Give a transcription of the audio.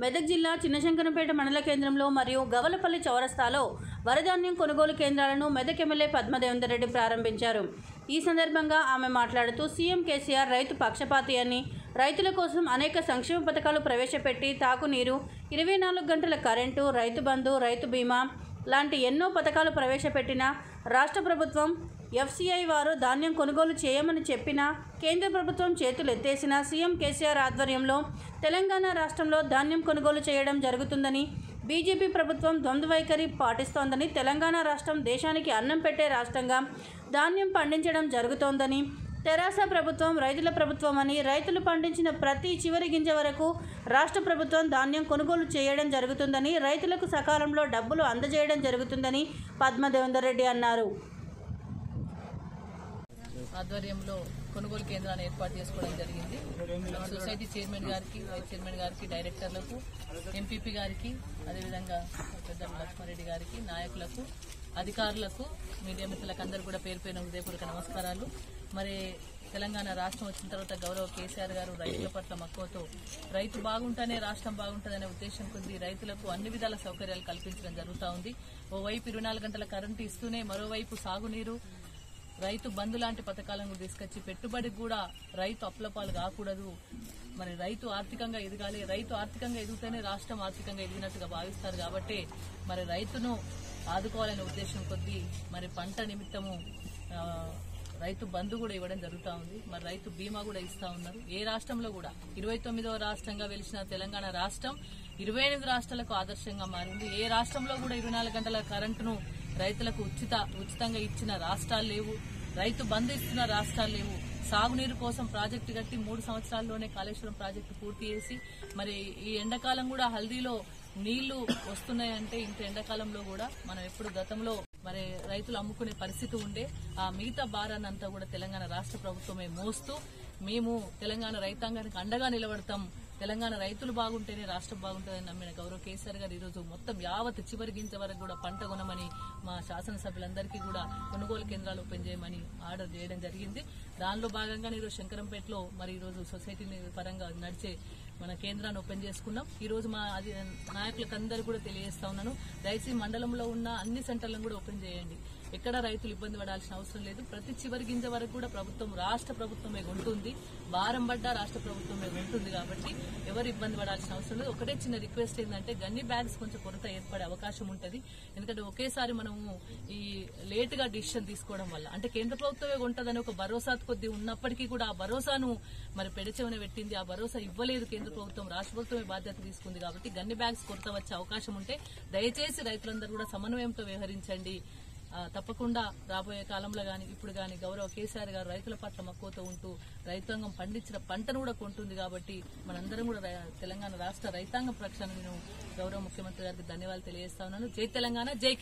మెదక్ జిల్లా చిన్నశంకరంపేట మండల కేంద్రంలో మరియు గవలపల్లి చౌరస్తాలో వరధాన్యం కొనుగోలు కేంద్రాలను మెదక్ ఎమ్మెల్యే పద్మదేవేందర్ రెడ్డి ప్రారంభించారు ఈ సందర్భంగా ఆమె మాట్లాడుతూ సీఎం కేసీఆర్ రైతు పక్షపాతి అని రైతుల కోసం అనేక సంక్షేమ పథకాలు ప్రవేశపెట్టి తాగునీరు ఇరవై నాలుగు గంటల కరెంటు రైతు బంధు రైతు బీమా లాంటి ఎన్నో పథకాలు ప్రవేశపెట్టిన రాష్ట్ర ప్రభుత్వం ఎఫ్సీఐ వారు ధాన్యం కొనుగోలు చేయమని చెప్పినా కేంద్ర ప్రభుత్వం చేతులు ఎత్తేసిన సీఎం కేసీఆర్ ఆధ్వర్యంలో తెలంగాణ రాష్ట్రంలో ధాన్యం కొనుగోలు చేయడం జరుగుతుందని బీజేపీ ప్రభుత్వం ద్వంద్వ వైఖరి పాటిస్తోందని తెలంగాణ రాష్ట్రం దేశానికి అన్నం పెట్టే రాష్ట్రంగా ధాన్యం పండించడం జరుగుతోందని తెరాస ప్రభుత్వం రైతుల ప్రభుత్వం అని రైతులు పండించిన ప్రతి చివరి గింజ వరకు రాష్ట్ర ప్రభుత్వం ధాన్యం కొనుగోలు చేయడం జరుగుతుందని రైతులకు సకాలంలో డబ్బులు అందజేయడం జరుగుతుందని పద్మదేవేందర్ రెడ్డి అన్నారు ఆధ్వర్యంలో కొనుగోలు కేంద్రాన్ని ఏర్పాటు చేసుకోవడం జరిగింది సొసైటీ చైర్మన్ గారికి వైస్ చైర్మన్ గారికి డైరెక్టర్లకు ఎంపీపీ గారికి అదేవిధంగా పెద్ద లక్ష్మారెడ్డి గారికి నాయకులకు అధికారులకు మీడియా మిత్రులకు అందరూ కూడా పేరు పేరున హృదయపూర్వక నమస్కారాలు మరి తెలంగాణ రాష్ట్రం వచ్చిన తర్వాత గౌరవ కేసీఆర్ గారు రైతుల పట్ల మక్కువతో రైతు బాగుంటేనే రాష్ట్రం బాగుంటుందనే ఉద్దేశం కొద్ది రైతులకు అన్ని విధాల సౌకర్యాలు కల్పించడం జరుగుతూ ఉంది ఓవైపు ఇరవై నాలుగు గంటల కరెంటు ఇస్తూనే మరోవైపు సాగునీరు రైతు బంధు లాంటి పథకాలను తీసుకొచ్చి పెట్టుబడికి కూడా రైతు అప్లపాలు కాకూడదు మరి రైతు ఆర్థికంగా ఎదగాలి రైతు ఆర్థికంగా ఎదిగితేనే రాష్ట్రం ఆర్థికంగా ఎదిగినట్టుగా భావిస్తారు కాబట్టి మరి రైతును ఆదుకోవాలనే ఉద్దేశం కొద్దీ మరి పంట నిమిత్తము ఆ, రైతు బంధు కూడా ఇవ్వడం జరుగుతూ ఉంది మరి రైతు బీమా కూడా ఇస్తా ఉన్నారు ఏ రాష్ట్రంలో కూడా ఇరవై తొమ్మిదవ రాష్ట్రంగా వెలిసిన తెలంగాణ రాష్ట్రం ఇరవై ఎనిమిది రాష్ట్రాలకు ఆదర్శంగా మారింది ఏ రాష్ట్రంలో కూడా ఇరవై నాలుగు గంటల కరెంటును రైతులకు ఉచిత ఉచితంగా ఇచ్చిన రాష్ట్రాలు లేవు రైతు బంధు ఇస్తున్న రాష్ట్రాలు లేవు సాగునీరు కోసం ప్రాజెక్టు కట్టి మూడు సంవత్సరాల్లోనే కాళేశ్వరం ప్రాజెక్టు పూర్తి చేసి మరి ఈ ఎండాకాలం కూడా హల్దీలో నీళ్లు వస్తున్నాయంటే ఇంత ఎండాకాలంలో కూడా మనం ఎప్పుడు గతంలో మరి రైతులు అమ్ముకునే పరిస్థితి ఉండే ఆ మిగతా భారాన్ని అంతా కూడా తెలంగాణ రాష్ట్ర ప్రభుత్వమే మోస్తూ మేము తెలంగాణ రైతాంగానికి అండగా నిలబడతాం తెలంగాణ రైతులు బాగుంటేనే రాష్ట్రం బాగుంటుందని నమ్మిన గౌరవ కేసీఆర్ గారు ఈరోజు మొత్తం యావత్ చివరి గింజ వరకు కూడా పంట కొనమని మా శాసనసభ్యులందరికీ కూడా కొనుగోలు కేంద్రాలు ఓపెన్ చేయమని ఆర్డర్ చేయడం జరిగింది దానిలో భాగంగా ఈరోజు శంకరంపేటలో మరి ఈరోజు సొసైటీని పరంగా నడిచే మన కేంద్రాన్ని ఓపెన్ చేసుకున్నాం ఈ రోజు మా అది నాయకులకు అందరూ కూడా తెలియజేస్తా ఉన్నాను దయచేసి మండలంలో ఉన్న అన్ని సెంటర్లను కూడా ఓపెన్ చేయండి ఎక్కడ రైతులు ఇబ్బంది పడాల్సిన అవసరం లేదు ప్రతి చివరి గింజ వరకు కూడా ప్రభుత్వం రాష్ట్ర ప్రభుత్వమే ఉంటుంది భారం పడ్డా రాష్ట్ర ప్రభుత్వమే ఉంటుంది కాబట్టి ఎవరు ఇబ్బంది పడాల్సిన అవసరం లేదు ఒకటే చిన్న రిక్వెస్ట్ ఏంటంటే గన్ని బ్యాగ్స్ కొంచెం కొరత ఏర్పడే అవకాశం ఉంటుంది ఎందుకంటే ఒకేసారి మనము ఈ లేట్ గా డిసిషన్ తీసుకోవడం వల్ల అంటే కేంద్ర ప్రభుత్వమే ఉంటుందని ఒక భరోసా కొద్ది ఉన్నప్పటికీ కూడా ఆ భరోసాను మరి పెడచెవన పెట్టింది ఆ భరోసా ఇవ్వలేదు కేంద్ర ప్రభుత్వం రాష్ట్ర ప్రభుత్వమే బాధ్యత తీసుకుంది కాబట్టి గన్ని బ్యాగ్స్ కొరత వచ్చే అవకాశం ఉంటే దయచేసి రైతులందరూ కూడా సమన్వయంతో వ్యవహరించండి ఆ, తప్పకుండా రాబోయే కాలంలో గాని ఇప్పుడు గాని గౌరవ కేసీఆర్ గారు రైతుల పట్ల మక్కువతో ఉంటూ రైతాంగం పండించిన పంటను కూడా కొంటుంది కాబట్టి మనందరం కూడా రై- తెలంగాణ రాష్ట్ర రైతాంగం పక్షాన నేను గౌరవ ముఖ్యమంత్రి గారికి ధన్యవాదాలు తెలియజేస్తా ఉన్నాను జై తెలంగాణ జై